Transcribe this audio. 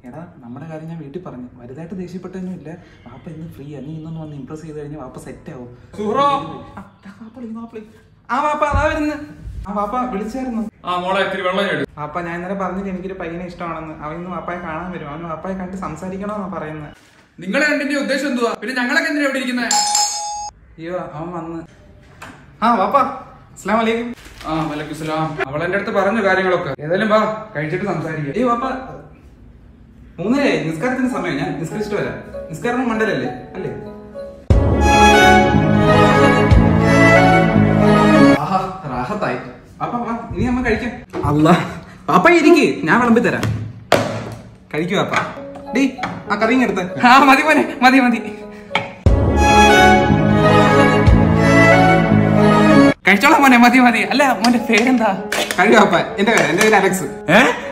എടാ നമ്മുടെ കാര്യം ഞാൻ വീട്ടിൽ പറഞ്ഞു വലുതായിട്ട് ദേഷ്യപ്പെട്ടൊന്നും ഇല്ല വാപ്പ ഇന്ന് ഫ്രീ നീ ഇന്നൊന്ന് വന്ന് ഇംപ്രസ് ചെയ്ത് കഴിഞ്ഞാൽ വാപ്പ സെറ്റ് ആവും സുഹ്റോ. ആ, ദാ വാപ്പ വിളിക്കുന്നു, വാപ്പ വിളിക്കുന്നു. ആ വാപ്പ അതാ വരുന്നു ആ വാപ്പ വിളിച്ചായിരുന്നു ആ മോളെ ഇത്തിരി വെള്ളം എടു വാപ്പ ഞാൻ ഇന്നലെ പറഞ്ഞിട്ട് എനിക്കൊരു പയ്യനെ ഇഷ്ടമാണെന്ന് അവൻ ഇന്ന് വാപ്പായെ കാണാൻ വരും അവന് വാപ്പായെ കണ്ട് സംസാരിക്കണമെന്നാ പറയുന്നത് നിങ്ങളെ രണ്ടിന്റെ ഉദ്ദേശം എന്തുവാ പിന്നെ ഞങ്ങളൊക്കെ എന്തിനാ ഇവിടെ ഇരിക്കുന്നത് അയ്യോ അവൻ വന്ന് ആ വാപ്പ അസ്ലാം വലൈക്കും ആ വലൈക്കുസ്ലാം അവൾ എന്റെ അടുത്ത് പറഞ്ഞു കാര്യങ്ങളൊക്കെ ഏതായാലും വാ കഴിച്ചിട്ട് സംസാരിക്കാം ഏയ് വാപ്പ മൂന്നരയായി നിസ്കാരത്തിന് സമയം ഞാൻ നിസ്കരിച്ചിട്ട് വരാം നിസ്കാരം മണ്ടലല്ലേ അല്ലേ ആഹാ റാഹത്തായി വാപ്പ വാ ഇനി നമ്മ കഴിക്കാം അല്ല പാപ്പ ഇരിക്ക് ഞാൻ വിളമ്പി തരാം കഴിക്കൂ വാപ്പ ഡീ ആ കറിയും എടുത്ത് ആ മതി മോനെ മതി മതി കഴിച്ചോളാം മോനെ മതി മതി അല്ല മോന്റെ പേരെന്താ കഴിക്കൂ വാപ്പ എന്റെ പേര് എന്റെ പേര് അലക്സ് ഏ